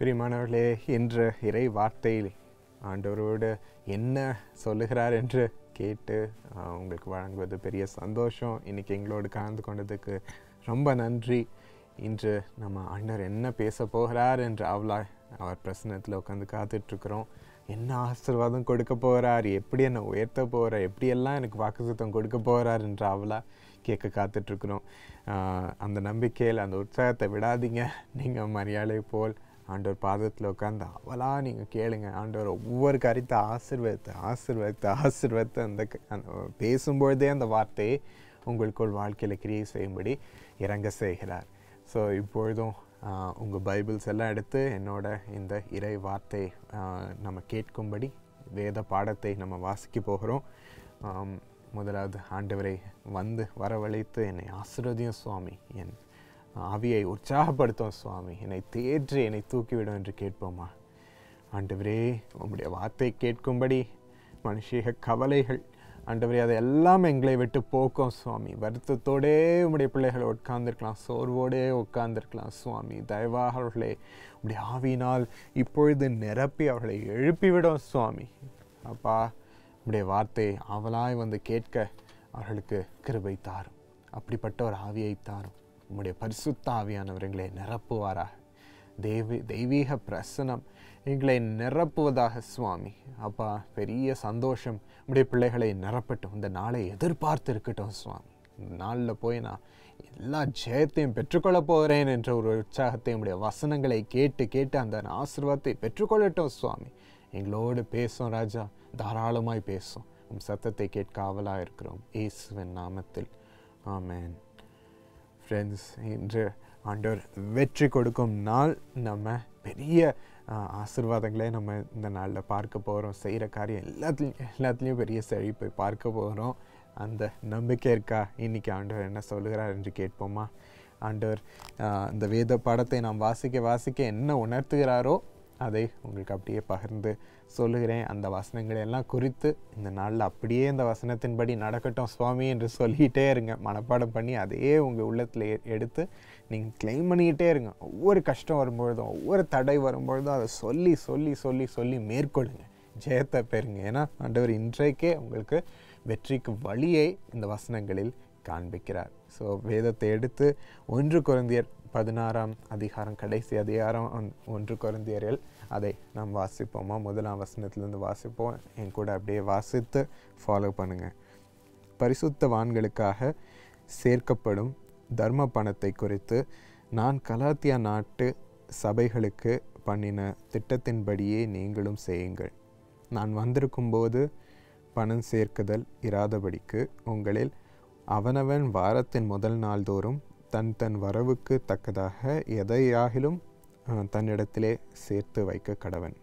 பிரியமானவர்களே இன்று இறை வார்த்தையில் ஆண்டவரோடு என்ன சொல்லுகிறார் என்று கேட்டு ஆஹ், உங்களுக்கு வழங்குவது பெரிய சந்தோஷம் இன்னைக்கு எங்களோடு கலந்து கொண்டதுக்கு ரொம்ப நன்றி இன்று நம்ம ஆண்டவர் என்ன பேச போகிறார் என்று அவளா அவர் பிரசனத்தில் உட்காந்து காத்துட்ருக்குறோம் என்ன ஆசீர்வாதம் கொடுக்க போகிறார் எப்படி என்னை உயர்த்த போகிறார் எப்படியெல்லாம் எனக்கு வாக்குத்தத்தம் கொடுக்க போகிறார் என்று அவளா கேட்க காத்துட்ருக்குறோம் அந்த நம்பிக்கையில் அந்த உற்சாகத்தை விடாதீங்க நீங்கள் மரியாதை போல் ஆண்டவர் பாதத்தில் உட்காந்து அவளா நீங்கள் கேளுங்க ஆண்டவர் ஒவ்வொரு காரியத்தை ஆசீர்வதித்து ஆசீர்வதித்து ஆசீர்வதித்து அந்த க- அந்த பேசும்பொழுதே அந்த வார்த்தையை உங்களுக்குள் வாழ்க்கையில் கிரியை செய்யும்படி இறங்க செய்கிறார் ஸோ இப்பொழுதும் உங்கள் பைபிள்ஸ் எல்லாம் எடுத்து என்னோட இந்த இறை வார்த்தை ஆஹ், நம்ம கேட்கும்படி வேத பாடத்தை நம்ம வாசிக்க போகிறோம் ஆம், முதலாவது ஆண்டவரை வந்து வரவழைத்து என்னை ஆசீர்வதியும் சுவாமி என் ஆவியை உற்சாகப்படுத்தும் சுவாமி என்னை தேற்றி என்னை தூக்கிவிடும் என்று கேட்போமா ஆண்டவரே உம்முடைய வார்த்தை கேட்கும்படி மனுஷீக கவலைகள் ஆண்டவரே அதெல்லாம் எங்களை விட்டு போக்கும் சுவாமி வருத்தத்தோடே உம்முடைய பிள்ளைகள் உட்கார்ந்திருக்கலாம் சோர்வோடே உட்கார்ந்திருக்கலாம் சுவாமி தயவாக அவர்களை உம்முடைய ஆவியினால் இப்பொழுது நிரப்பி அவர்களை எழுப்பிவிடும் சுவாமி அப்பா உம்முடைய வார்த்தை அவளாய் வந்து கேட்க அவர்களுக்கு கிருபை தாரும் அப்படிப்பட்ட ஒரு ஆவியை தாரும் உம்முடைய பரிசுத்த ஆவியானவர் எங்களை நிரப்புவாராக தெய்வ தெய்வீக பிரசனம் எங்களை நிரப்புவதாக சுவாமி அப்பா பெரிய சந்தோஷம் உடைய பிள்ளைகளை நிரப்பட்டும் இந்த நாளை எதிர்பார்த்து இருக்கட்டும் சுவாமி இந்த நாளில் போய் நான் எல்லா ஜெயத்தையும் பெற்றுக்கொள்ள போகிறேன் என்ற ஒரு உற்சாகத்தை உடைய வசனங்களை கேட்டு கேட்டு அந்த ஆசீர்வாதத்தை பெற்றுக்கொள்ளட்டும் சுவாமி எங்களோடு பேசும் ராஜா தாராளமாய் பேசும் உம் சத்தத்தை கேட்க ஆவலாக இருக்கிறோம் இயேசுவின் நாமத்தில் ஆமென் ஃப்ரெண்ட்ஸ் இன்று ஆண்டவர் வெற்றி கொடுக்கும் நாள் நம்ம பெரிய ஆஹ், ஆசீர்வாதங்களை நம்ம இந்த நாளில் பார்க்க போகிறோம் செய்கிற காரியம் எல்லாத்துலேயும் எல்லாத்துலேயும் பெரிய செழிப்பை பார்க்க போகிறோம் அந்த நம்பிக்கை இருக்கா இன்னைக்கு ஆண்டவர் என்ன சொல்லுகிறார் என்று கேட்போமா ஆண்டவர் ஆஹ், இந்த வேத பாடத்தை நாம் வாசிக்க வாசிக்க என்ன உணர்த்துகிறாரோ அதை உங்களுக்கு அப்படியே பகிர்ந்து சொல்லுகிறேன் அந்த வசனங்களை எல்லாம் குறித்து இந்த நாளில் அப்படியே இந்த வசனத்தின்படி நடக்கட்டும் சுவாமி என்று சொல்லிகிட்டே இருங்க மனப்பாடம் பண்ணி அதையே உங்கள் உள்ளத்தில் எ- எடுத்து நீங்கள் க்ளைம் பண்ணிக்கிட்டே இருங்க ஒவ்வொரு கஷ்டம் வரும்பொழுதும் ஒவ்வொரு தடை வரும்பொழுதும் அதை சொல்லி சொல்லி சொல்லி சொல்லி மேற்கொள்ளுங்க ஜெயத்தை பெறுங்க ஏன்னா ஆண்டவர் இன்றைக்கே உங்களுக்கு வெற்றிக்கு வழியை இந்த வசனங்களில் காண்பிக்கிறார் ஸோ வேதத்தை எடுத்து ஒன்று குழந்தையர் பதினாறாம் அதிகாரம் கடைசி அதிகாரம் ஒன்- ஒன்று குழந்தையரில் அதை நாம் வாசிப்போமா முதலாம் வசனத்திலிருந்து வாசிப்போம் என் கூட அப்படியே வாசித்து ஃபாலோ பண்ணுங்கள் பரிசுத்தவான்களுக்காக சேர்க்கப்படும் தர்ம பணத்தை குறித்து நான் கலாத்தியா நாட்டு சபைகளுக்கு பண்ணின திட்டத்தின்படியே நீங்களும் செய்யுங்கள் நான் வந்திருக்கும்போது பணம் சேர்க்குதல் இராதபடிக்கு உங்களில் அவனவன் வாரத்தின் முதல் நாள்தோறும் தன் தன் வரவுக்கு தக்கதாக எதையாகிலும் அஹ், தன்னிடத்திலே சேர்த்து வைக்க கடவன்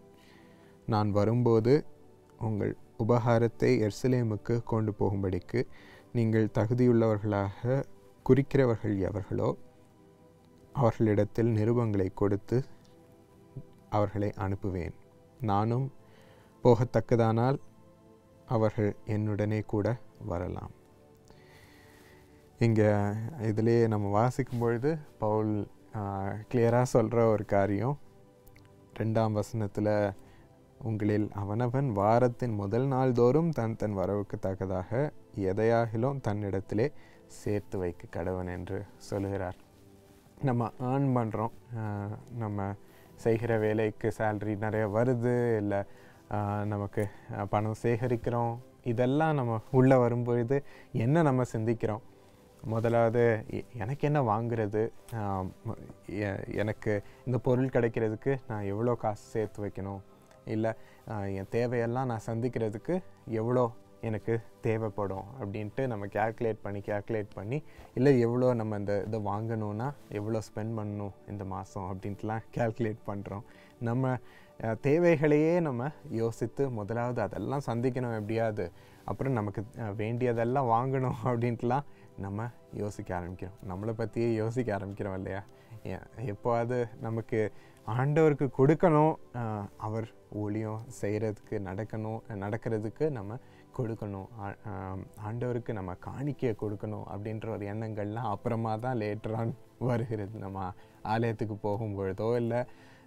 நான் வரும்போது உங்கள் உபகாரத்தை எர்சலேமுக்கு கொண்டு போகும்படிக்கு நீங்கள் தகுதியுள்ளவர்களாக குறிக்கிறவர்கள் எவர்களோ அவர்களிடத்தில் நிருபங்களை கொடுத்து அவர்களை அனுப்புவேன் நானும் போகத்தக்கதானால் அவர்கள் என்னுடனே கூட வரலாம் இங்கே இதிலே நம்ம வாசிக்கும் பொழுது பவுல் கிளியராக சொல்கிற ஒரு காரியம் ரெண்டாம் வசனத்தில் உங்களில் அவனவன் வாரத்தின் முதல் நாள் தோறும் தன் தன் வரவுக்கு தக்கதாக எதையாகிலும் தன்னிடத்திலே சேர்த்து வைக்க கடவன் என்று சொல்லுகிறார் நம்ம ஏர்ன் பண்ணுறோம் நம்ம செய்கிற வேலைக்கு சேல்ரி நிறைய வருது இல்லை நமக்கு அஹ், பணம் சேகரிக்கிறோம் இதெல்லாம் நம்ம உள்ளே வரும்பொழுது என்ன நம்ம சிந்திக்கிறோம் முதலாவது எ- எனக்கு என்ன வாங்குறது ஆம், எ- எனக்கு இந்த பொருள் கிடைக்கிறதுக்கு நான் எவ்வளோ காசு சேர்த்து வைக்கணும் இல்லை என் தேவையெல்லாம் நான் சந்திக்கிறதுக்கு எவ்வளோ எனக்கு தேவைப்படும் அப்படின்ட்டு நம்ம கேல்குலேட் பண்ணி கேல்குலேட் பண்ணி இல்லை எவ்வளோ நம்ம இந்த இதை வாங்கணும்னா எவ்வளோ ஸ்பெண்ட் பண்ணணும் இந்த மாதம் அப்படின்ட்டுலாம் கேல்குலேட் பண்ணுறோம் நம்ம அஹ், தேவைகளையே நம்ம யோசித்து முதலாவது அதெல்லாம் சந்திக்கணும் எப்படியாவது அப்புறம் நமக்கு அஹ், வேண்டியதெல்லாம் வாங்கணும் அப்படின்ட்டுலாம் நம்ம யோசிக்க ஆரம்பிக்கிறோம் நம்மளை பற்றியே யோசிக்க ஆரம்பிக்கிறோம் இல்லையா எ- எப்போவாவது நமக்கு ஆண்டவருக்கு கொடுக்கணும் ஆஹ், அவர் ஊழியம் செய்கிறதுக்கு நடக்கணும் நடக்கிறதுக்கு நம்ம கொடுக்கணும் ஆ- ஆம், ஆண்டவருக்கு நம்ம காணிக்கையை கொடுக்கணும் அப்படின்ற ஒரு எண்ணங்கள்லாம் அப்புறமா தான் லேட்டரான் வருகிறது நம்ம ஆலயத்துக்கு போகும் பொழுதோ இல்லை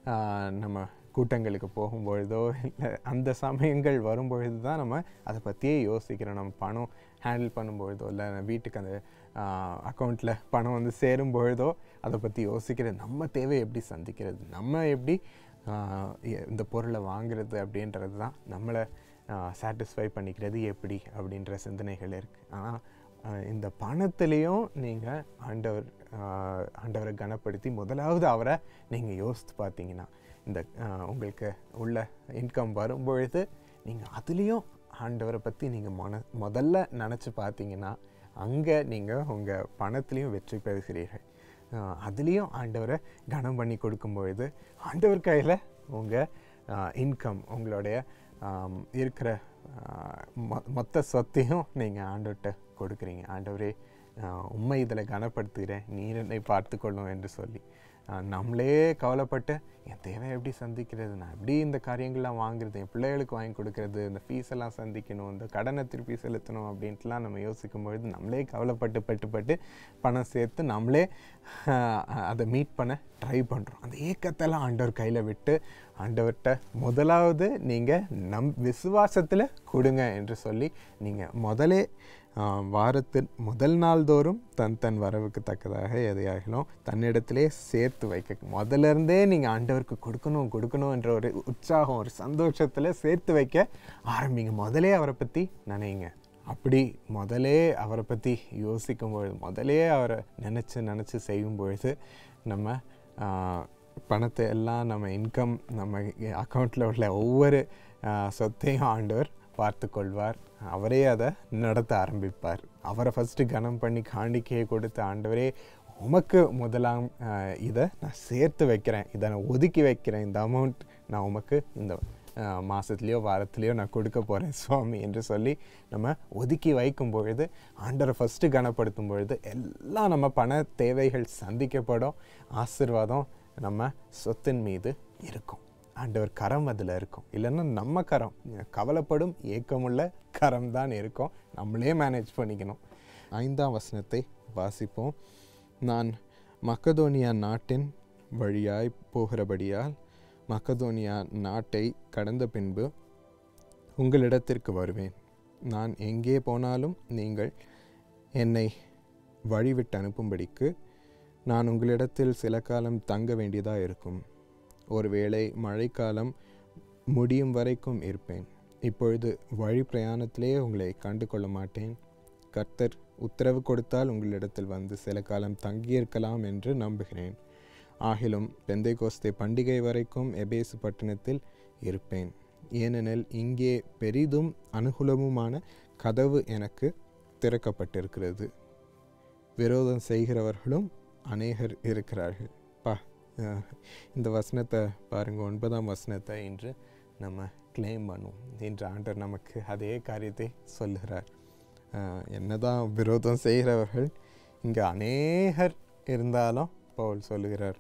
ஆஹ், நம்ம கூட்டங்களுக்கு போகும்பொழுதோ இல்லை அந்த சமயங்கள் வரும்பொழுது தான் நம்ம அதை பற்றியே யோசிக்கிறோம் நம்ம பணம் ஹேண்டில் பண்ணும்பொழுதோ இல்லை வீட்டுக்கு அந்த அக்கௌண்ட்டில் பணம் வந்து சேரும் பொழுதோ அதை பற்றி யோசிக்கிறது நம்ம தேவை எப்படி சந்திக்கிறது நம்ம எப்படி ஆஹ், எ- இந்த பொருளை வாங்குறது அப்படின்றது தான் நம்மளை சாட்டிஸ்ஃபை பண்ணிக்கிறது எப்படி அப்படின்ற சிந்தனைகள் இருக்குது ஆனால் இந்த பணத்துலேயும் நீங்கள் ஆண்டவர் ஆஹ், ஆண்டவரை கனப்படுத்தி முதலாவது அவரை நீங்கள் யோசித்து பார்த்தீங்கன்னா இந்த ஆஹ், உங்களுக்கு உள்ள இன்கம் வரும்பொழுது நீங்கள் அதுலேயும் ஆண்டவரை பற்றி நீங்கள் மன முதல்ல நினச்சி பார்த்தீங்கன்னா அங்கே நீங்கள் உங்கள் பணத்துலேயும் வெற்றி பெறுகிறீர்கள் ஆஹ், அதுலேயும் ஆண்டவரை கனம் பண்ணி கொடுக்கும் பொழுது ஆண்டவர் கையில் உங்கள் இன்கம் உங்களுடைய ஆம், இருக்கிற ஆஹ், மொ- மொத்த சொத்தையும் நீங்கள் ஆண்டவர்கிட்ட கொடுக்குறீங்க ஆண்டவரே ஆஹ், உம்மை இதில் கனப்படுத்துகிறேன் நீர் என்னை பார்த்துக்கொள்ளும் என்று சொல்லி ஆஹ், நம்மளே கவலைப்பட்டு என் தேவை எப்படி சந்திக்கிறது நான் எப்படி இந்த காரியங்கள்லாம் வாங்குறது என் பிள்ளைகளுக்கு வாங்கி கொடுக்கறது இந்த ஃபீஸ் எல்லாம் சந்திக்கணும் இந்த கடனை திருப்பி செலுத்தணும் அப்படின்ட்டுலாம் நம்ம யோசிக்கும் பொழுது நம்மளே கவலைப்பட்டு பட்டு பட்டு பணம் சேர்த்து நம்மளே ஆஹ், அதை மீட் பண்ண ட்ரை பண்ணுறோம் அந்த ஏக்கத்தெல்லாம் ஆண்டவர் கையில் விட்டு ஆண்டவர்கிட்ட முதலாவது நீங்கள் நம் விசுவாசத்தில் கொடுங்க என்று சொல்லி நீங்கள் முதலே ஆஹ், வாரத்தின் முதல் நாள்தோறும் தன் தன் வரவுக்கு தக்கதாக எதையாகிலும் தன்னிடத்திலே சேர்த்து வைக்க முதல்ல இருந்தே நீங்கள் ஆண்டவருக்கு கொடுக்கணும் கொடுக்கணும் என்ற ஒரு உற்சாகம் ஒரு சந்தோஷத்தில் சேர்த்து வைக்க ஆரம்பிங்க முதலே அவரை பற்றி நினைங்க அப்படி முதலே அவரை பற்றி யோசிக்கும் பொழுது முதலே அவரை நினச்சி நினச்சி செய்யும் பொழுது நம்ம ஆஹ், பணத்தை எல்லாம் நம்ம இன்கம் நம்ம அக்கௌண்ட்டில் உள்ள ஒவ்வொரு ஆஹ், சொத்தையும் ஆண்டவர் பார்த்து கொள்வார் அவரே அதை நடத்த ஆரம்பிப்பார் அவரை ஃபஸ்ட்டு கனம் பண்ணி காணிக்கையை கொடுத்த ஆண்டவரே உமக்கு முதலாம் ஆஹ், இதை நான் சேர்த்து வைக்கிறேன் இதை நான் ஒதுக்கி வைக்கிறேன் இந்த அமௌண்ட் நான் உமக்கு இந்த ஆஹ், மாசத்துலயோ வாரத்துலேயோ நான் கொடுக்க போகிறேன் சுவாமி என்று சொல்லி நம்ம ஒதுக்கி வைக்கும் பொழுது ஆண்டவரை ஃபஸ்ட்டு கனப்படுத்தும் பொழுது எல்லாம் நம்ம பண தேவைகள் சந்திக்கப்படும் ஆசீர்வாதம் நம்ம சொத்தின் மீது இருக்கும் ஆண்டவர் கரம் அதில் இருக்கும் இல்லைன்னா நம்ம கரம் கவலைப்படும் ஏக்கமுள்ள கரம் தான் இருக்கும் நம்மளே மேனேஜ் பண்ணிக்கணும் ஐந்தாம் வசனத்தை வாசிப்போம் நான் மக்கதோனியா நாட்டின் வழியாய் போகிறபடியால் மக்கதோனியா நாட்டை கடந்த பின்பு உங்களிடத்திற்கு வருவேன் நான் எங்கே போனாலும் நீங்கள் என்னை வழிவிட்டு அனுப்பும்படிக்கு நான் உங்களிடத்தில் சில காலம் தங்க வேண்டியதாக இருக்கும் ஒருவேளை மழைக்காலம் முடியும் வரைக்கும் இருப்பேன் இப்பொழுது வழி பிரயாணத்திலே உங்களை கண்டு கொள்ள மாட்டேன் கர்த்தர் உத்தரவு கொடுத்தால் உங்களிடத்தில் வந்து சில காலம் தங்கியிருக்கலாம் என்று நம்புகிறேன் ஆகிலும் பெந்தைகோஸ்தே பண்டிகை வரைக்கும் எபேசு பட்டணத்தில் இருப்பேன் ஏனெனில் இங்கே பெரிதும் அனுகூலமுமான கதவு எனக்கு திறக்கப்பட்டிருக்கிறது விரோதம் செய்கிறவர்களும் அநேகர் இருக்கிறார்கள் பா அஹ், இந்த வசனத்தை பாருங்கள் ஒன்பதாம் வசனத்தை இன்று நம்ம கிளைம் பண்ணுவோம் இன்று ஆண்டவர் நமக்கு அதே காரியத்தை சொல்லுகிறார் அஹ், என்னதான் விரோதம் செய்கிறவர்கள் இங்கே அநேகர் இருந்தாலும் பவுல் சொல்லுகிறார்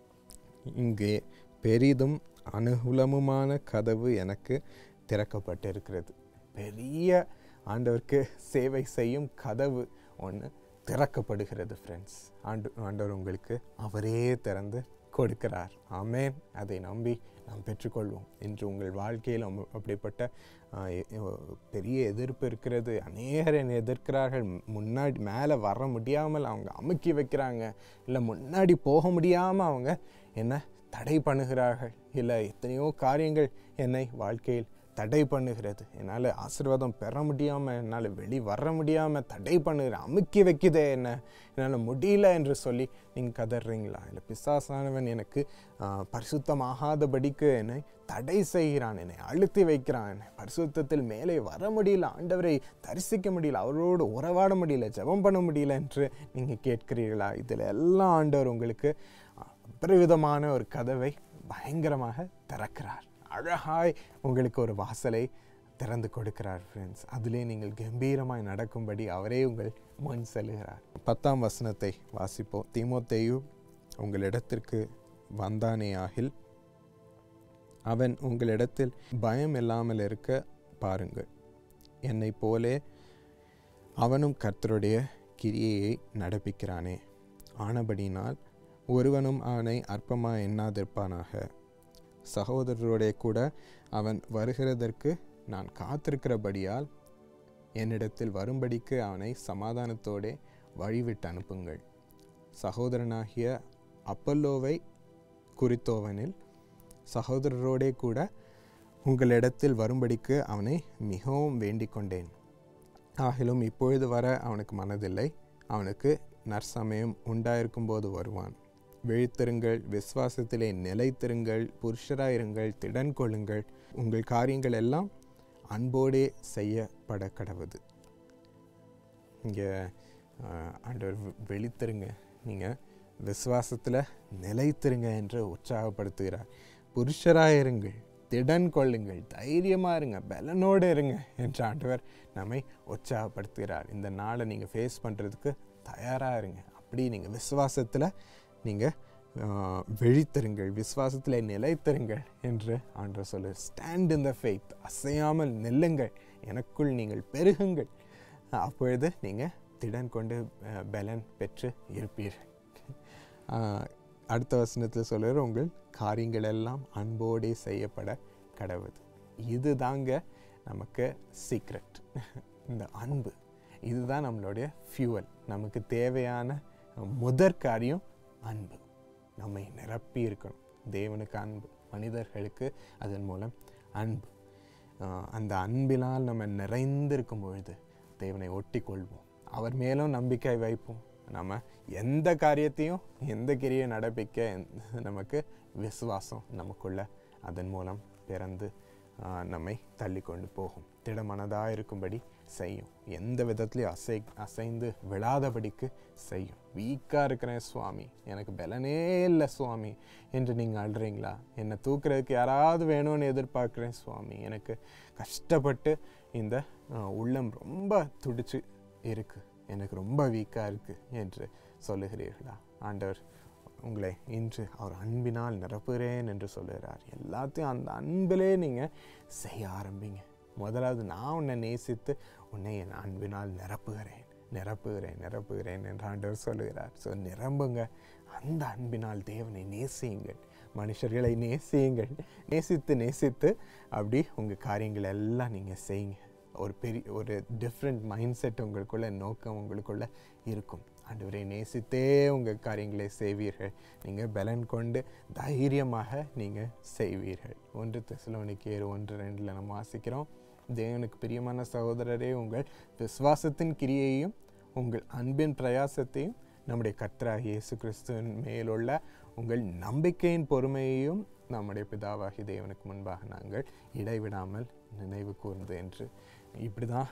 இங்கே பெரிதும் அனுகூலமுமான கதவு எனக்கு திறக்கப்பட்டிருக்கிறது பெரிய ஆண்டவருக்கு சேவை செய்யும் கதவு ஒன்று திறக்கப்படுகிறது ஃப்ரெண்ட்ஸ் ஆண்டு ஆண்டவர் உங்களுக்கு அவரே திறந்து கொடுக்கிறார் ஆமென் அதை நம்பி நாம் பெற்றுக்கொள்வோம் இன்று உங்கள் வாழ்க்கையில் அம்ம- அப்படிப்பட்ட ஆஹ், எ- எ- பெரிய எதிர்ப்பு இருக்கிறது அநேகர் என்னை எதிர்க்கிறார்கள் மு- முன்னாடி மேலே வர முடியாமல் அவங்க அமுக்கி வைக்கிறாங்க இல்லை முன்னாடி போக முடியாமல் அவங்க என்ன தடை பண்ணுகிறார்கள் இல்லை எத்தனையோ காரியங்கள் என்னை வாழ்க்கையில் தடை பண்ணுகிறது என்னால் ஆசீர்வாதம் பெற முடியாமல் என்னால் வெளி வர முடியாமல் தடை பண்ணுகிற அமுக்கி வைக்குதே என்ன என்னால் முடியல என்று சொல்லி நீங்கள் கதறீங்களா இல்லை பிசாசானவன் எனக்கு ஆஹ், பரிசுத்தமாகாதபடிக்கு என்னை தடை செய்கிறான் என்னை அழுத்தி வைக்கிறான் என்னை பரிசுத்தத்தில் மேலே வர முடியல ஆண்டவரை தரிசிக்க முடியல அவரோடு உறவாட முடியல ஜெபம் பண்ண முடியல என்று நீங்கள் கேட்கிறீர்களா இதில் எல்லாம் ஆண்டவர் உங்களுக்கு அபரிவிதமான ஒரு கதவை பயங்கரமாக திறக்கிறார் அழகாய் உங்களுக்கு ஒரு வாசலை திறந்து கொடுக்கிறார் ஃப்ரெண்ட்ஸ் அதிலே நீங்கள் கம்பீரமாய் நடக்கும்படி அவரே உங்கள் முன் செல்கிறார் பத்தாம் வசனத்தை வாசிப்போம் தீமோத்தேயு உங்களிடத்திற்கு வந்தானே ஆகில் அவன் உங்களிடத்தில் பயம் இல்லாமல் இருக்க பாருங்கள் என்னைப் போலே அவனும் கர்த்தருடைய கிரியையை நடப்பிக்கிறானே ஆனபடினால் ஒருவனும் அவனை அற்பமாக எண்ணாதிருப்பானாக சகோதரரோடே கூட அவன் வருகிறதற்கு நான் காத்திருக்கிறபடியால் என்னிடத்தில் வரும்படிக்கு அவனை சமாதானத்தோடே வழிவிட்டு அனுப்புங்கள் சகோதரனாகிய அப்பல்லோவை குறித்தோவனில் சகோதரரோடே கூட உங்களிடத்தில் வரும்படிக்கு அவனை மிகவும் வேண்டிக் கொண்டேன் ஆகிலும் இப்பொழுது வர அவனுக்கு மனதில்லை அவனுக்கு நற்சமயம் உண்டாயிருக்கும்போது வருவான் விழித்திருங்கள் விசுவாசத்திலே நிலைத்திருங்கள் புருஷராயிருங்கள் திடன் கொள்ளுங்கள் உங்கள் காரியங்கள் எல்லாம் அன்போடே செய்யப்பட கடவுது இங்கே ஆண்டவர் வெ- வெளித்திருங்க நீங்கள் விசுவாசத்தில் நிலைத்திருங்க என்று உற்சாகப்படுத்துகிறார் புருஷராயிருங்கள் திடன் கொள்ளுங்கள் தைரியமாக இருங்க பலனோடு இருங்க என்று ஆண்டவர் நம்மை உற்சாகப்படுத்துகிறார் இந்த நாளை நீங்கள் ஃபேஸ் பண்ணுறதுக்கு தயாராக இருங்க அப்படி நீங்கள் விசுவாசத்தில் நீங்கள் விழித்திருங்கள் விசுவாசத்தில் நிலைத்திருங்கள் என்று ஆண்டவர் சொல்லு ஸ்டாண்ட் இன் த ஃபெய்த் அசையாமல் நில்லுங்கள் எனக்குள் நீங்கள் பெருகுங்கள் அப்பொழுது நீங்கள் திடன் கொண்டு அஹ், பலன் பெற்று இருப்பீர்கள் ஆஹ், அடுத்த வசனத்தில் சொல்லுற உங்கள் காரியங்கள் எல்லாம் அன்போடே செய்யப்பட கடவுது இது தாங்க நமக்கு சீக்ரெட் இந்த அன்பு இதுதான் நம்மளுடைய ஃபியூவல் நமக்கு தேவையான முதற் காரியம் அன்பு நம்மை நிரப்பி இருக்கணும் தேவனுக்கு அன்பு மனிதர்களுக்கு அதன் மூலம் அன்பு ஆஹ் அந்த அன்பினால் நம்ம நிறைந்திருக்கும் பொழுது தேவனை ஒட்டி கொள்வோம் அவர் மேலும் நம்பிக்கை வைப்போம் நம்ம எந்த காரியத்தையும் எந்த கிரியை நடப்பிக்க எந்த- நமக்கு விசுவாசம் நமக்குள்ள அதன் மூலம் பிறந்து ஆஹ், நம்மை தள்ளி கொண்டு போகும் திடமனதாக இருக்கும்படி செய்யும் எந்த விதத்துலையும் அசை அசைந்து விழாதபடிக்கு செய்யும் வீக்காக இருக்கிறேன் சுவாமி எனக்கு பலனே இல்லை சுவாமி என்று நீங்கள் அழுறீங்களா என்னை தூக்குறதுக்கு யாராவது வேணும்னு எதிர்பார்க்குறேன் சுவாமி எனக்கு கஷ்டப்பட்டு இந்த ஆஹ், உள்ளம் ரொம்ப துடிச்சு இருக்கு எனக்கு ரொம்ப வீக்காக இருக்கு என்று சொல்லுகிறீர்களா ஆண்டவர் உங்களை இன்று அவர் அன்பினால் நிரப்புகிறேன் என்று சொல்லுகிறார் எல்லாத்தையும் அந்த அன்பிலே நீங்கள் செய்ய ஆரம்பிங்க முதலாவது நான் உன்னை நேசித்து உன்னை என் அன்பினால் நிரப்புகிறேன் நிரப்புகிறேன் நிரப்புகிறேன் என்று ஆண்டவர் சொல்லுகிறார் ஸோ நிரம்புங்க அந்த அன்பினால் தேவனை நேசியுங்கள் மனுஷர்களை நேசியுங்கள் நேசித்து நேசித்து அப்படி உங்கள் காரியங்கள் எல்லாம் நீங்கள் செய்யுங்க ஒரு பெரிய ஒரு டிஃப்ரெண்ட் மைண்ட் செட் உங்களுக்குள்ள நோக்கம் உங்களுக்குள்ள இருக்கும் ஆண்டவரை நேசித்தே உங்கள் காரியங்களை செய்வீர்கள் நீங்கள் பலன் கொண்டு தைரியமாக நீங்கள் செய்வீர்கள் ஒன்று தெசலோனிக்கேர் ஒன்று ரெண்டில் நம்ம வாசிக்கிறோம் தேவனுக்கு பிரியமான சகோதரரே உங்கள் விசுவாசத்தின் கிரியையும் உங்கள் அன்பின் பிரயாசத்தையும் நம்முடைய கர்த்தராகிய இயேசு கிறிஸ்துவின் மேலுள்ள உங்கள் நம்பிக்கையின் பொறுமையையும் நம்முடைய பிதாவாகி தேவனுக்கு முன்பாக நாங்கள் இடைவிடாமல் நினைவு கூர்ந்து என்று இப்படி தான்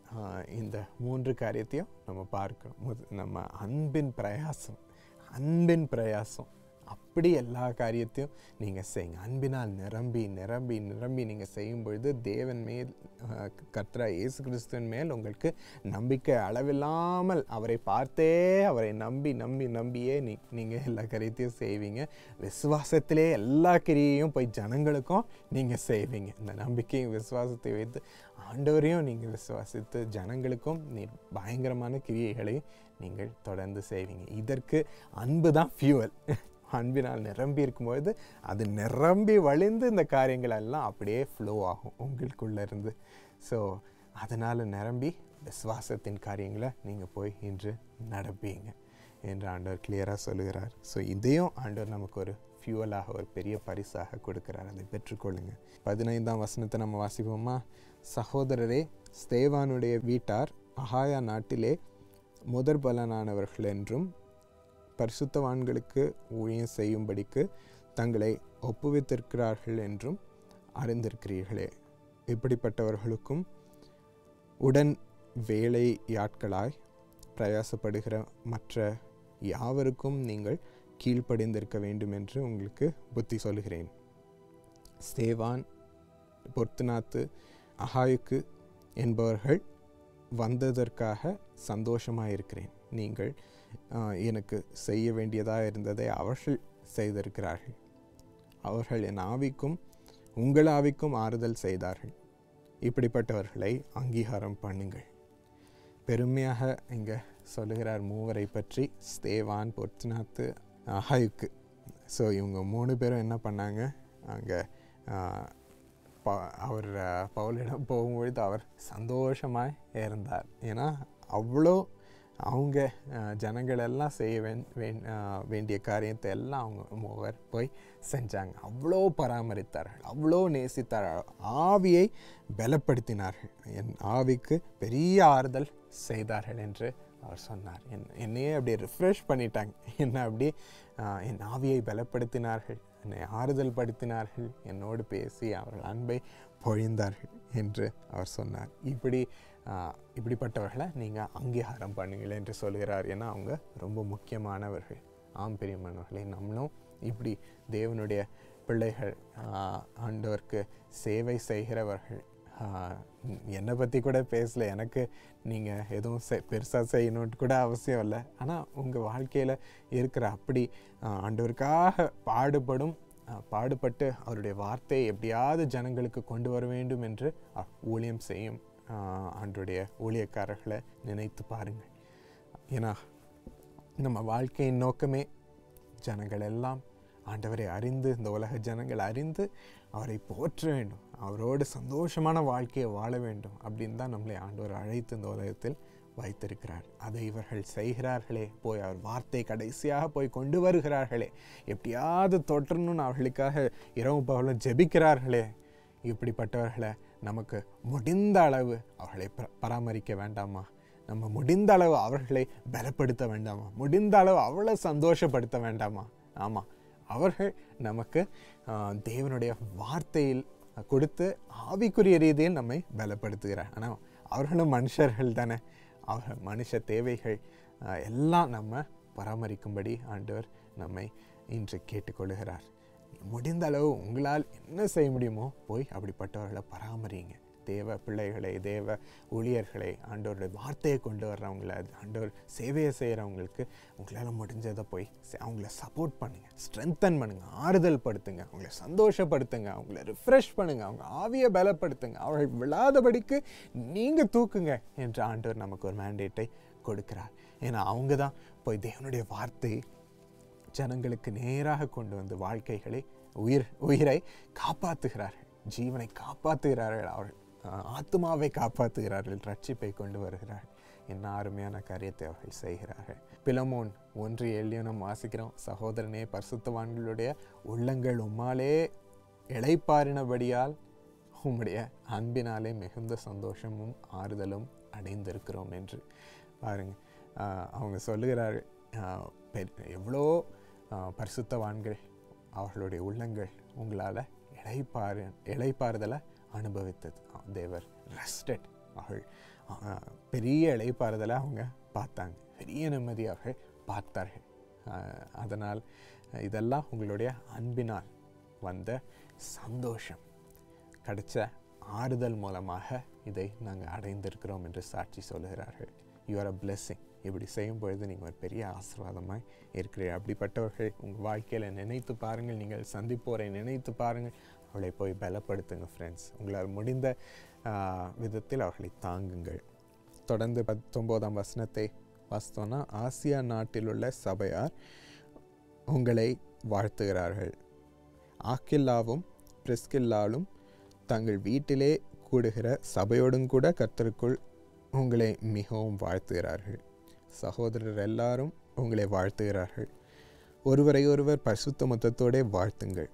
இந்த மூன்று காரியத்தையும் நம்ம பார்க்கணும் முத- நம்ம அன்பின் பிரயாசம் அன்பின் பிரயாசம் அப்படி எல்லா காரியத்தையும் நீங்கள் செய்யுங்க அன்பினால் நிரம்பி நிரம்பி நிரம்பி நீங்கள் செய்யும் பொழுது தேவன் மேல் அஹ், கர்த்தரா இயேசு கிறிஸ்துவின் மேல் உங்களுக்கு நம்பிக்கை அளவில்லாமல் அவரை பார்த்தே அவரை நம்பி நம்பி நம்பியே நீ நீங்கள் எல்லா காரியத்தையும் செய்வீங்க விசுவாசத்திலே எல்லா கிரியையும் போய் ஜனங்களுக்கும் நீங்கள் செய்வீங்க இந்த நம்பிக்கையும் விசுவாசத்தை வைத்து ஆண்டவரையும் நீங்கள் விசுவாசித்து ஜனங்களுக்கும் நீர் பயங்கரமான கிரியைகளையும் நீங்கள் தொடர்ந்து செய்வீங்க இதற்கு அன்பு தான் ஃபியூவல் அன்பினால் நிரம்பி இருக்கும்பொழுது அது நிரம்பி வழிந்து இந்த காரியங்கள் எல்லாம் அப்படியே ஃப்ளோ ஆகும் உங்களுக்குள்ள இருந்து ஸோ அதனால் நிரம்பி விசுவாசத்தின் காரியங்களை நீங்கள் போய் இன்று நடப்பீங்க என்று ஆண்டவர் கிளியராக சொல்லுகிறார் ஸோ இதையும் ஆண்டவர் நமக்கு ஒரு ஃபியூவலாக ஒரு பெரிய பரிசாக கொடுக்கிறார் அதை பெற்றுக்கொள்ளுங்க பதினைந்தாம் வசனத்தை நம்ம வாசிப்போமா சகோதரரே ஸ்தேவானுடைய வீட்டார் அகாயா நாட்டிலே முதற் பலனானவர்கள் என்றும் பரிசுத்தவான்களுக்கு ஊழியம் செய்யும்படிக்கு தங்களை ஒப்புவித்திருக்கிறார்கள் என்றும் அறிந்திருக்கிறீர்களே இப்படிப்பட்டவர்களுக்கும் உடன் வேலையாட்களாய் பிரயாசப்படுகிற மற்ற யாவருக்கும் நீங்கள் கீழ்ப்படிந்திருக்க வேண்டும் என்று உங்களுக்கு புத்தி சொல்கிறேன் ஸ்தேவான் பொர்த்துனாத்து அகாயுக்கு என்பவர்கள் வந்ததற்காக சந்தோஷமாக இருக்கிறேன் நீங்கள் ஆஹ், எனக்கு செய்ய வேண்டியதாக இருந்ததை அவர்கள் செய்திருக்கிறார்கள் அவர்கள் என் ஆவிக்கும் உங்கள் ஆவிக்கும் ஆறுதல் செய்தார்கள் இப்படிப்பட்டவர்களை அங்கீகாரம் பண்ணுங்கள் பெருமையாக இங்கே சொல்லுகிறார் மூவரை பற்றி ஸ்தேவான் பொர்த்துனாத்து அஹாயுக்கு ஸோ இவங்க மூணு பேரும் என்ன பண்ணாங்க அங்கே அவர் அஹ், பவுலிடம் போகும்பொழுது அவர் சந்தோஷமாய் இருந்தார் ஏன்னா அவ்வளோ அவங்க அஹ், ஜனங்கள் எல்லாம் செய்ய வேண் வேண்- அஹ், வேண்டிய காரியத்தை எல்லாம் அவங்க மூவர் போய் செஞ்சாங்க அவ்வளோ பராமரித்தார்கள் அவ்வளோ நேசித்தார்கள் ஆவியை பலப்படுத்தினார்கள் என் ஆவிக்கு பெரிய ஆறுதல் செய்தார்கள் என்று அவர் சொன்னார் என் என்னையே அப்படியே ரிஃப்ரெஷ் பண்ணிட்டாங்க என்னை அப்படியே ஆஹ், என் ஆவியை பலப்படுத்தினார்கள் என்னை ஆறுதல் படுத்தினார்கள் என்னோடு பேசி அவர்கள் அன்பை பொழிந்தார்கள் என்று அவர் சொன்னார் இப்படி ஆஹ், இப்படிப்பட்டவர்களை நீங்கள் அங்கீகாரம் பண்ணுங்கள் என்று சொல்கிறார் ஏன்னா அவங்க ரொம்ப முக்கியமானவர்கள் ஆம் பிரியமானவர்களை நம்மளும் இப்படி தேவனுடைய பிள்ளைகள் ஆஹ், ஆண்டவருக்கு சேவை செய்கிறவர்கள் ஆஹ், என்னை பற்றி கூட பேசல எனக்கு நீங்கள் எதுவும் செ பெருசாக செய்யணுன்ட்டு கூட அவசியம் இல்லை ஆனால் உங்கள் வாழ்க்கையில் இருக்கிற அப்படி ஆஹ், ஆண்டவருக்காக பாடுபடும் ஆஹ், பாடுபட்டு அவருடைய வார்த்தையை எப்படியாவது ஜனங்களுக்கு கொண்டு வர வேண்டும் என்று அஹ், ஊழியம் செய்யும் ஆஹ், ஆண்டவருடைய ஊழியக்காரர்களை நினைத்து பாருங்கள் ஏன்னா நம்ம வாழ்க்கையின் நோக்கமே ஜனங்கள் எல்லாம் ஆண்டவரை அறிந்து இந்த உலக ஜனங்கள் அறிந்து அவரை போற்ற வேண்டும் அவரோடு சந்தோஷமான வாழ்க்கையை வாழ வேண்டும் அப்படின்னு தான் நம்மளை ஆண்டவர் அழைத்து இந்த உலகத்தில் வைத்திருக்கிறார் அதை இவர்கள் செய்கிறார்களே போய் அவர் வார்த்தை கடைசியாக போய் கொண்டு வருகிறார்களே எப்படியாவது தொற்றணும்னு அவர்களுக்காக இரவு பகலும் ஜெபிக்கிறார்களே இப்படிப்பட்டவர்களை நமக்கு முடிந்த அளவு அவர்களை ப- பராமரிக்க வேண்டாமா நம்ம முடிந்த அளவு அவர்களை பலப்படுத்த வேண்டாமா முடிந்த அளவு அவளை சந்தோஷப்படுத்த வேண்டாமா ஆமாம் அவர்கள் நமக்கு ஆஹ், தேவனுடைய வார்த்தையில் கொடுத்து ஆவிக்குரிய ரீதியில் நம்மை பலப்படுத்துகிறார் ஆனால் அவர்களும் மனுஷர்கள் தானே அவர் மனுஷ தேவைகள் ஆஹ், எல்லாம் நம்ம பராமரிக்கும்படி ஆண்டவர் நம்மை இன்று கேட்டுக்கொள்கிறார் முடிந்த அளவு உங்களால் என்ன செய்ய முடியுமோ போய் அப்படிப்பட்டவர்களை பராமரிங்க தேவ பிள்ளைகளை தேவ ஊழியர்களை ஆண்டவருடைய வார்த்தையை கொண்டு வர்றவங்கள ஆண்டவர் சேவையை செய்கிறவங்களுக்கு உங்களால் முடிஞ்சதை போய் செ- அவங்கள சப்போர்ட் பண்ணுங்கள் ஸ்ட்ரென்தன் பண்ணுங்கள் ஆறுதல் படுத்துங்க அவங்கள சந்தோஷப்படுத்துங்க அவங்கள ரிஃப்ரெஷ் பண்ணுங்க அவங்க ஆவியை பலப்படுத்துங்க அவர்கள் விழாதபடிக்கு நீங்கள் தூக்குங்க என்று ஆண்டவர் நமக்கு ஒரு மேண்டேட்டை கொடுக்கிறார் ஏன்னா அவங்க தான் போய் தேவனுடைய வார்த்தை ஜனங்களுக்கு நேராக கொண்டு வந்து வாழ்க்கைகளை உயிர் உயிரை காப்பாற்றுகிறார்கள் ஜீவனை காப்பாற்றுகிறார்கள் அவர்கள் ஆஹ், ஆத்மாவை காப்பாற்றுகிறார்கள் ரட்சிப்பை கொண்டு வருகிறார்கள் என்ன அருமையான காரியத்தை அவர்கள் செய்கிறார்கள் பிலமோன் ஒன்று எல்லியனும் வாசிக்கிறோம் சகோதரனே பரிசுத்தவான்களுடைய உள்ளங்கள் உம்மாலே இளைப்பாறினபடியால் உம்முடைய அன்பினாலே மிகுந்த சந்தோஷமும் ஆறுதலும் அடைந்திருக்கிறோம் என்று பாருங்க ஆஹ் அவங்க சொல்லுகிறார்கள் ஆஹ் பெ- எவ்வளோ ஆஹ் பரிசுத்தவான்கள் அவர்களுடைய உள்ளங்கள் உங்களால் இளைப்பாறு இளைப்பாறுதலை அனுபவித்தது தேவர் ரெஸ்டட் அவர்கள் ஆஹ் பெரிய இளைப்பாறுதலை அவங்க பார்த்தாங்க பெரிய நிம்மதி அவர்கள் பார்த்தார்கள் ஆஹ் அதனால் இதெல்லாம் உங்களுடைய அன்பினால் வந்த சந்தோஷம் கிடைச்ச ஆறுதல் மூலமாக இதை நாங்கள் அடைந்திருக்கிறோம் என்று சாட்சி சொல்லுகிறார்கள் யூஆர் அ blessing இப்படி செய்யும் பொழுது நீங்கள் ஒரு பெரிய ஆசீர்வாதமாய் இருக்கிறீர்கள் அப்படிப்பட்டவர்கள் உங்கள் வாழ்க்கையில் நினைத்து பாருங்கள் நீங்கள் சந்திப்போரை நினைத்து பாருங்கள் அவளை போய் பலப்படுத்துங்க ஃப்ரெண்ட்ஸ் உங்களால் முடிந்த ஆஹ், விதத்தில் அவர்களை தாங்குங்கள் தொடர்ந்து பத்தொம்போதாம் வசனத்தை வாசித்தோன்னா ஆசியா நாட்டில் உள்ள சபையார் உங்களை வாழ்த்துகிறார்கள் ஆக்கில்லாவும் பிரிஸ்கில்லாலும் தங்கள் வீட்டிலே கூடுகிற சபையோடும் கூட கர்த்தருக்குள் உங்களை மிகவும் வாழ்த்துகிறார்கள் சகோதரர் எல்லாரும் உங்களை வாழ்த்துகிறார்கள் ஒருவரை ஒருவர் பரிசுத்த மொத்தத்தோடே வாழ்த்துங்கள்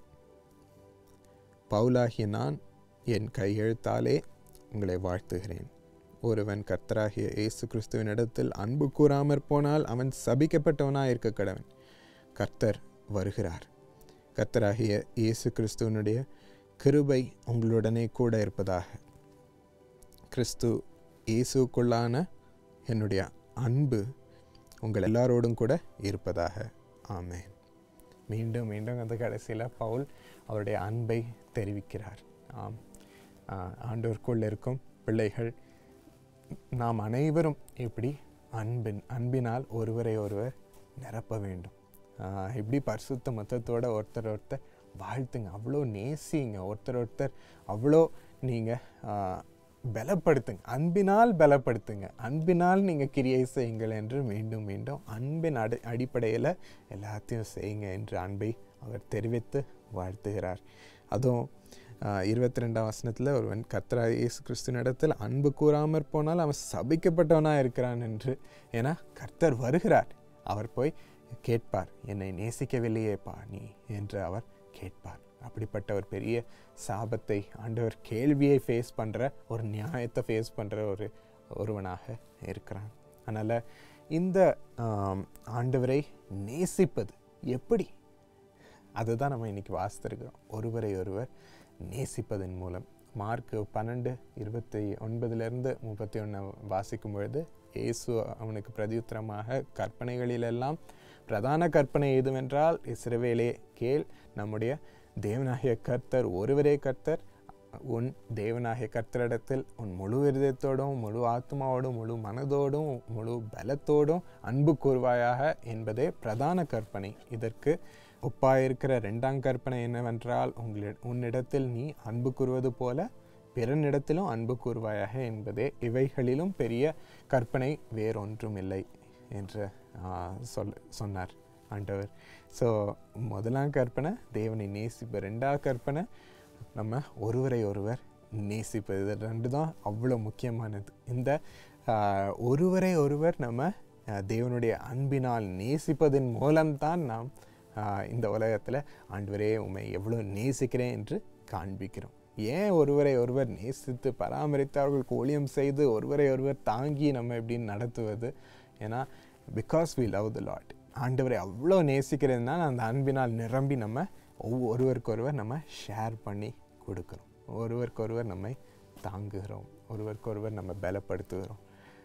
பவுலாகிய நான் என் கையெழுத்தாலே உங்களை வாழ்த்துகிறேன் ஒருவன் கர்த்தராகிய இயேசு கிறிஸ்துவின் இடத்தில் அன்பு கூறாமற் போனால் அவன் சபிக்கப்பட்டவனாய் இருக்க கடவன் கர்த்தர் வருகிறார் கர்த்தராகிய இயேசு கிறிஸ்துவனுடைய கிருபை உங்களுடனே கூட இருப்பதாக கிறிஸ்து இயேசுக்குள்ளான என்னுடைய அன்பு உங்கள் எல்லாரோடும் கூட இருப்பதாக ஆமென் மீண்டும் மீண்டும் அந்த கடைசியில் பவுல் அவருடைய அன்பை தெரிவிக்கிறார் ஆம் ஆஹ் ஆண்டவருக்குள் இருக்கும் பிள்ளைகள் நாம் அனைவரும் இப்படி அன்பின் அன்பினால் ஒருவரை ஒருவர் நிரப்ப வேண்டும் ஆஹ் இப்படி பரிசுத்த மொத்தத்தோட ஒருத்தர் ஒருத்தர் வாழ்த்துங்க அவ்வளோ நேசிங்க ஒருத்தர் ஒருத்தர் அவ்வளோ நீங்கள் பலப்படுத்துங்க அன்பினால் பலப்படுத்துங்க அன்பினால் நீங்கள் கிரியை செய்யுங்கள் என்று மீண்டும் மீண்டும் அன்பின் அடி அடிப்படையில் எல்லாத்தையும் செய்யுங்க என்று அன்பை அவர் தெரிவித்து வாழ்த்துகிறார் அதுவும் இருபத்தி ரெண்டாம் வசனத்தில் ஒருவன் கர்த்தரா இயேசு கிறிஸ்துவனிடத்தில் அன்பு கூறாமற் போனால் அவன் சபிக்கப்பட்டவனாக இருக்கிறான் என்று ஏன்னா கர்த்தர் வருகிறார் அவர் போய் கேட்பார் என்னை நேசிக்கவில்லையேப்பா நீ என்று அவர் கேட்பார் அப்படிப்பட்ட ஒரு பெரிய சாபத்தை ஆண்டவர் கேள்வியை ஃபேஸ் பண்ணுற ஒரு நியாயத்தை ஃபேஸ் பண்ணுற ஒரு ஒருவனாக இருக்கிறான் அதனால் இந்த ஆம், ஆண்டவரை நேசிப்பது எப்படி அதுதான் நம்ம இன்னைக்கு வாசித்திருக்கிறோம் ஒருவரை ஒருவர் நேசிப்பதன் மூலம் மார்க் பன்னெண்டு இருபத்தி ஒன்பதுலேருந்து முப்பத்தி ஒன்று வாசிக்கும் பொழுது இயேசு அவனுக்கு பிரதியுத்தரமாக கற்பனைகளிலெல்லாம் பிரதான கற்பனை எதுவென்றால் இஸ்ரவேலே கேள் நம்முடைய தேவனாகிய கர்த்தர் ஒருவரே கர்த்தர் உன் தேவனாகிய கர்த்தரிடத்தில் உன் முழு இருதயத்தோடும் முழு ஆத்மாவோடும் முழு மனதோடும் முழு பலத்தோடும் அன்பு கூறுவாயாக என்பதே பிரதான கற்பனை இதற்கு ஒப்பாயிருக்கிற ரெண்டாம் கற்பனை என்னவென்றால் உங்களி உன்னிடத்தில் நீ அன்பு கூறுவது போல பிறனிடத்திலும் அன்பு கூறுவாயாக என்பதே இவைகளிலும் பெரிய கற்பனை வேறொன்றும் இல்லை என்று ஆ, சொல் சொன்னார் ஆண்டவர் ஸோ முதலாம் கற்பனை தேவனை நேசிப்பு ரெண்டாவது கற்பனை நம்ம ஒருவரை ஒருவர் நேசிப்பது இது ரெண்டு தான் அவ்வளோ முக்கியமானது இந்த ஆ, ஒருவரை ஒருவர் நம்ம ஆ, தேவனுடைய அன்பினால் நேசிப்பதன் மூலம்தான் நாம் ஆ, இந்த உலகத்தில் ஆண்டவரே உண்மை எவ்வளோ நேசிக்கிறேன் என்று காண்பிக்கிறோம் ஏன் ஒருவரை ஒருவர் நேசித்து பராமரித்து அவர்களுக்கு ஊழியம் செய்து ஒருவரை ஒருவர் தாங்கி நம்ம எப்படி நடத்துவது ஏன்னா because we love the Lord ஆண்டவரை அவ்வளோ நேசிக்கிறதுனால அந்த அன்பினால் நிரம்பி நம்ம ஒவ்வொரு ஒருவருக்கொருவர் நம்ம ஷேர் பண்ணி கொடுக்குறோம் ஒருவருக்கொருவர் நம்மை தாங்குகிறோம் ஒருவருக்கொருவர் நம்ம பலப்படுத்துகிறோம்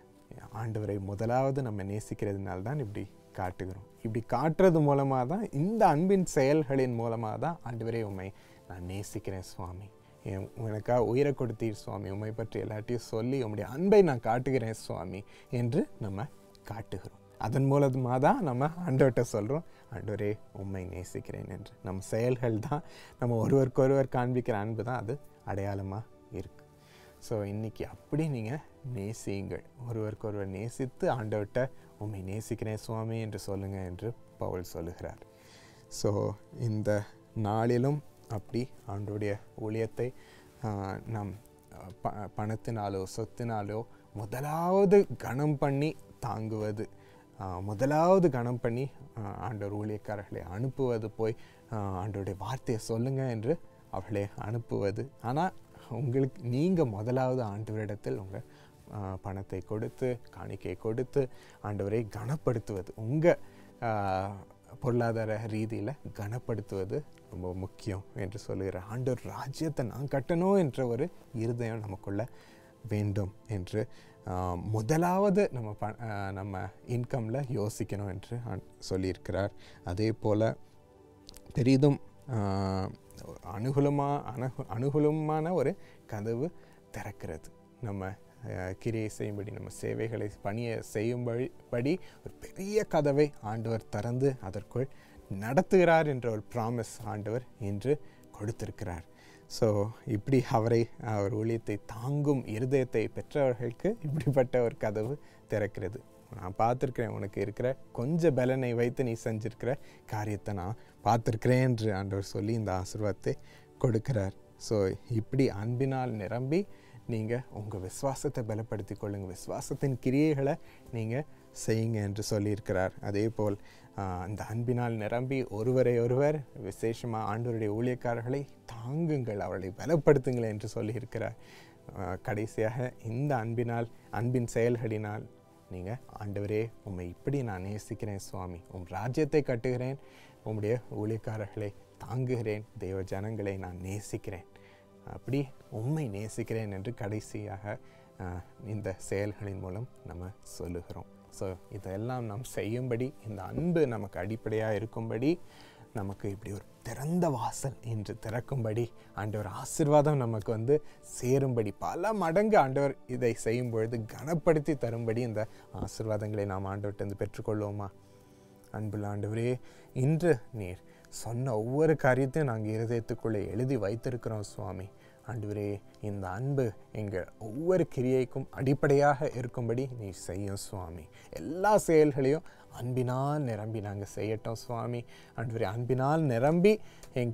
ஆண்டவரை முதலாவது நம்ம நேசிக்கிறதுனால தான் இப்படி காட்டுகிறோம் இப்படி காட்டுறது மூலமாக தான் இந்த அன்பின் செயல்களின் மூலமாக தான் ஆண்டவரே உண்மை நான் நேசிக்கிறேன் சுவாமி என் உனக்காக உயிரை கொடுத்தீர் சுவாமி உண்மை பற்றி எல்லாத்தையும் சொல்லி உம்முடைய அன்பை நான் காட்டுகிறேன் சுவாமி என்று நம்ம காட்டுகிறோம் அதன் மூலமாக தான் நம்ம ஆண்டவர்கிட்ட சொல்கிறோம் ஆண்டவரே உண்மை நேசிக்கிறேன் என்று நம்ம செயல்கள் தான் நம்ம ஒருவருக்கொருவர் காண்பிக்கிற அன்பு தான் அது அடையாளமாக இருக்குது ஸோ இன்னைக்கு அப்படி நீங்கள் நேசியுங்கள் ஒருவருக்கொருவர் நேசித்து ஆண்டவர்கிட்ட உண்மை நேசிக்கிறேன் சுவாமி என்று சொல்லுங்கள் என்று பவுல் சொல்லுகிறார் ஸோ இந்த நாளிலும் அப்படி ஆண்டவருடைய ஊழியத்தை ஆஹ், நாம் அஹ், ப பணத்தினாலோ சொத்தினாலோ முதலாவது கணம் பண்ணி தாங்குவது ஆஹ், முதலாவது கணம் பண்ணி ஆஹ், ஆண்டவர் ஊழியக்காரர்களை அனுப்புவது போய் ஆஹ், ஆண்டவருடைய வார்த்தையை சொல்லுங்க என்று அவர்களை அனுப்புவது ஆனால் உங்களுக்கு நீங்கள் முதலாவது ஆண்டவரிடத்தில் உங்கள் பணத்தை கொடுத்து காணிக்கை கொடுத்து ஆண்டவரை கனப்படுத்துவது உங்கள் பொருளாதார ரீதியில் கனப்படுத்துவது ரொம்ப முக்கியம் என்று சொல்லுகிறார் ஆண்டவர் ராஜ்யத்தை நான் கட்டணும் என்ற ஒரு இருதயம் நமக்குள்ள வேண்டும் என்று ஆஹ், முதலாவது நம்ம ப ஆஹ், நம்ம இன்கமில் யோசிக்கணும் என்று ஆண்- சொல்லியிருக்கிறார் அதே போல் பெரிதும் ஆஹ், அனுகூலமா அனுகு அனுகூலமான ஒரு கதவு திறக்கிறது நம்ம ஆஹ், கிரியை செய்யும்படி நம்ம சேவைகளை பணியை செய்யும்படி படி ஒரு பெரிய கதவை ஆண்டவர் திறந்து அதற்குள் நடத்துகிறார் என்ற ஒரு ப்ராமிஸ் ஆண்டவர் இன்று கொடுத்திருக்கிறார் ஸோ இப்படி அவரை அவர் ஊழியத்தை தாங்கும் இருதயத்தை பெற்றவர்களுக்கு இப்படிப்பட்ட ஒரு கதவு திறக்கிறது நான் பார்த்துருக்கிறேன் உனக்கு இருக்கிற கொஞ்சம் பலனை வைத்து நீ செஞ்சிருக்கிற காரியத்தை நான் பார்த்துருக்கிறேன் என்று ஆண்டவர் சொல்லி இந்த ஆசீர்வாதத்தை கொடுக்கிறார் ஸோ இப்படி அன்பினால் நிரம்பி நீங்கள் உங்கள் விசுவாசத்தை பலப்படுத்தி கொள்ளுங்கள் விசுவாசத்தின் கிரியைகளை நீங்கள் செய்யுங்க என்று சொல்லியிருக்கிறார் அதே போல் ஆஹ், அந்த அன்பினால் நிரம்பி ஒருவரை ஒருவர் விசேஷமாக ஆண்டவருடைய ஊழியக்காரர்களை தாங்குங்கள் அவர்களை பலப்படுத்துங்கள் என்று சொல்லியிருக்கிறார் ஆஹ், கடைசியாக இந்த அன்பினால் அன்பின் செயல்களினால் நீங்கள் ஆண்டவரே உம்மை இப்படி நான் நேசிக்கிறேன் சுவாமி உம் ராஜ்யத்தை கட்டுகிறேன் உம்முடைய ஊழியக்காரர்களை தாங்குகிறேன் தெய்வ ஜனங்களை நான் நேசிக்கிறேன் அப்படி உண்மை நேசிக்கிறேன் என்று கடைசியாக ஆஹ், இந்த செயல்களின் மூலம் நம்ம சொல்லுகிறோம் ஸோ இதெல்லாம் நாம் செய்யும்படி இந்த அன்பு நமக்கு அடிப்படையாக இருக்கும்படி நமக்கு இப்படி ஒரு திறந்த வாசல் என்று திறக்கும்படி ஆண்டவர் ஆசீர்வாதம் நமக்கு வந்து சேரும்படி பல மடங்கு ஆண்டவர் இதை செய்யும் பொழுது கனப்படுத்தி தரும்படி இந்த ஆசீர்வாதங்களை நாம் ஆண்டவர்கிட்ட பெற்றுக்கொள்வோமா அன்புள்ள ஆண்டவரே இன்று நீர் சொன்ன ஒவ்வொரு காரியத்தையும் நாங்கள் இருதயத்துக்குள்ளே எழுதி வைத்திருக்கிறோம் சுவாமி ஆண்டவரே இந்த அன்பு எங்கள் ஒவ்வொரு கிரியைக்கும் அடிப்படையாக இருக்கும்படி நீ செய்யும் சுவாமி எல்லா செயல்களையும் அன்பினால் நிரம்பி நாங்கள் செய்யட்டோம் சுவாமி ஆண்டவரே அன்பினால் நிரம்பி எங்கள்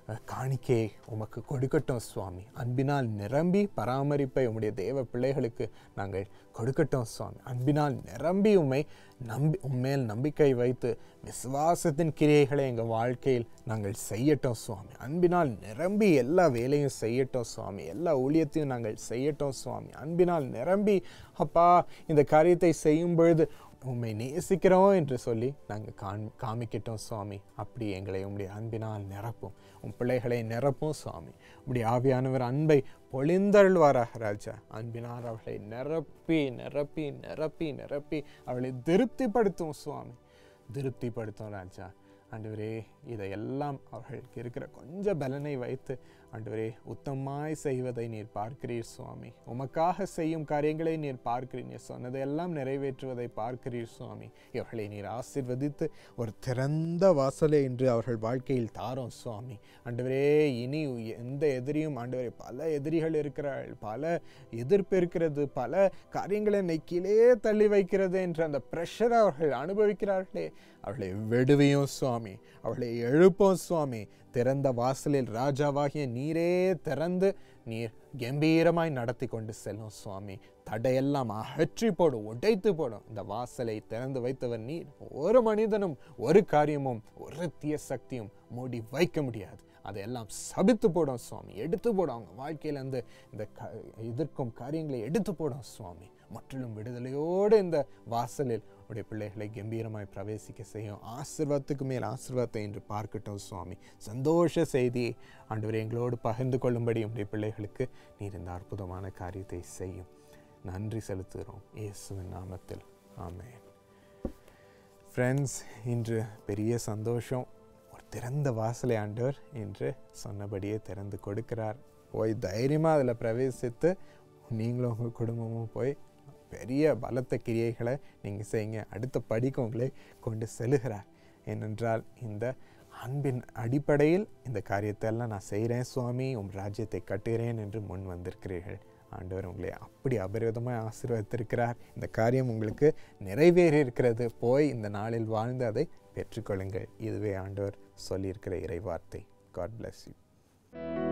அஹ், காணிக்கையை உமக்கு கொடுக்கட்டும் சுவாமி அன்பினால் நிரம்பி பராமரிப்பை உம்முடைய தேவ பிள்ளைகளுக்கு நாங்கள் கொடுக்கட்டும் சுவாமி அன்பினால் நிரம்பி உம்மை நம்பி உம்மேல் நம்பிக்கை வைத்து விசுவாசத்தின் கிரியைகளை எங்கள் வாழ்க்கையில் நாங்கள் செய்யட்டும் சுவாமி அன்பினால் நிரம்பி எல்லா வேலையும் செய்யட்டும் சுவாமி எல்லா ஊழியத்தையும் நாங்கள் செய்யட்டும் சுவாமி அன்பினால் நிரம்பி அப்பா இந்த காரியத்தை செய்யும் பொழுது உம்மை நேசிக்கிறோம் என்று சொல்லி நாங்கள் காண் காமிக்கிட்டோம் சுவாமி அப்படி எங்களை உம்முடைய அன்பினால் நிரப்பும் உம் பிள்ளைகளை நிரப்பும் சுவாமி உம்முடைய ஆவியானவர் அன்பை பொழிந்தருள்வாராக ராஜா அன்பினால் அவளை நிரப்பி நிரப்பி நிரப்பி நிரப்பி அவளை திருப்திப்படுத்தும் சுவாமி திருப்திப்படுத்தும் ராஜா ஆண்டவரே இதையெல்லாம் அவர்களுக்கு இருக்கிற கொஞ்சம் பலனை வைத்து ஆண்டவரே உத்தமாய் செய்வதை நீர் பார்க்கிறீர் சுவாமி உமக்காக செய்யும் காரியங்களை நீர் பார்க்கிறீர் நீர் சொன்னதையெல்லாம் நிறைவேற்றுவதை பார்க்கிறீர் சுவாமி இவர்களை நீர் ஆசிர்வதித்து ஒரு திறந்த வாசலை இன்று அவர்கள் வாழ்க்கையில் தாரோம் சுவாமி ஆண்டவரே இனி எந்த எதிரியும் ஆண்டவரே பல எதிரிகள் இருக்கிறார்கள் பல எதிர்ப்பு இருக்கிறது பல காரியங்களை என்னை கீழே தள்ளி வைக்கிறது என்ற அந்த ப்ரெஷரை அவர்கள் அனுபவிக்கிறார்களே அவளை விடுவியும் சுவாமி அவளை எழுப்போம் சுவாமி திறந்த வாசலில் ராஜாவாகிய நீரே திறந்து நீர் கம்பீரமாய் நடத்தி கொண்டு செல்லும் சுவாமி தடையெல்லாம் அகற்றி போடும் உடைத்து போடும் இந்த வாசலை திறந்து வைத்தவர் நீர் ஒரு மனிதனும் ஒரு காரியமும் ஒரு தீய சக்தியும் மூடி வைக்க முடியாது அதையெல்லாம் சபித்து போடும் சுவாமி எடுத்து போடும் அவங்க வாழ்க்கையிலேருந்து இந்த க எதிர்க்கும் காரியங்களை எடுத்து போடும் சுவாமி முற்றிலும் விடுதலையோடு இந்த வாசலில் உடைய பிள்ளைகளை கம்பீரமாய் பிரவேசிக்க செய்யும் ஆசிர்வாதத்துக்கு மேல் ஆசிர்வாதத்தை என்று பார்க்கட்டும் சுவாமி சந்தோஷ செய்தி ஆண்டவர் எங்களோடு பகிர்ந்து கொள்ளும்படி உடைய பிள்ளைகளுக்கு நீர் இந்த அற்புதமான காரியத்தை செய்யும் நன்றி செலுத்துகிறோம் இயேசுவின் நாமத்தில் ஆமென் ஃப்ரெண்ட்ஸ் இன்று பெரிய சந்தோஷம் ஒரு திறந்த வாசலை ஆண்டவர் என்று சொன்னபடியே திறந்து கொடுக்கிறார் போய் தைரியமாக அதில் பிரவேசித்து நீங்களும் உங்கள் குடும்பமும் போய் பெரிய பலத்த கிரியைகளை நீங்கள் செய்யுங்க அடுத்த படிக்கு உங்களை கொண்டு செல்லுகிறார் ஏனென்றால் இந்த அன்பின் அடிப்படையில் இந்த காரியத்தை எல்லாம் நான் செய்கிறேன் சுவாமி உம் ராஜ்யத்தை கட்டுகிறேன் என்று முன் வந்திருக்கிறீர்கள் ஆண்டவர் உங்களை அப்படி அபரிவிதமாக ஆசீர்வதித்திருக்கிறார் இந்த காரியம் உங்களுக்கு நிறைவேறி இருக்கிறது போய் இந்த நாளில் வாழ்ந்து அதை பெற்றுக்கொள்ளுங்கள் இதுவே ஆண்டவர் சொல்லியிருக்கிற இறைவார்த்தை காட் bless you